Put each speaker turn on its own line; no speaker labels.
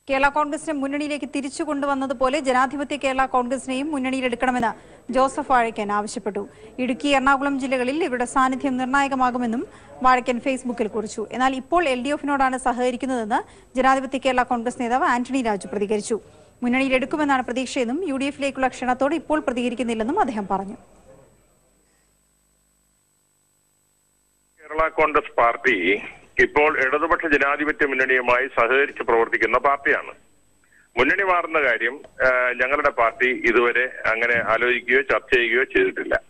കേരള കോൺഗ്രസിനെ മുന്നണിയിലേക്ക് തിരിച്ചു കൊണ്ടുവന്നതുപോലെ ജനാധിപത്യ കേരള കോൺഗ്രസിനെയും മുന്നണിയിലെടുക്കണമെന്ന് ജോസഫ് വാഴക്കൻ ആവശ്യപ്പെട്ടു ഇടുക്കി എറണാകുളം ജില്ലകളിൽ ഇവരുടെ സാന്നിധ്യം നിർണായകമാകുമെന്നും വാഴക്കൻ ഫേസ്ബുക്കിൽ കുറിച്ചു എന്നാൽ ഇപ്പോൾ എൽ ഡി എഫിനോടാണ് സഹകരിക്കുന്നതെന്ന് ജനാധിപത്യ കേരള കോൺഗ്രസ് നേതാവ് ആന്റണി രാജു പ്രതികരിച്ചു മുന്നണിയിലെടുക്കുമെന്നാണ് പ്രതീക്ഷയെന്നും യു ഡി എഫിലേക്കുള്ള ക്ഷണത്തോട് ഇപ്പോൾ പ്രതികരിക്കുന്നില്ലെന്നും അദ്ദേഹം പറഞ്ഞു
കേരള കോൺഗ്രസ് പാർട്ടി ഇപ്പോൾ ഇടതുപക്ഷ ജനാധിപത്യ മുന്നണിയുമായി സഹകരിച്ച് പ്രവർത്തിക്കുന്ന പാർട്ടിയാണ് മുന്നണി മാറുന്ന കാര്യം ആ, ഞങ്ങളുടെ പാർട്ടി ഇതുവരെ അങ്ങനെ ആലോചിക്കുകയോ ചർച്ച ചെയ്യുകയോ ചെയ്തിട്ടില്ല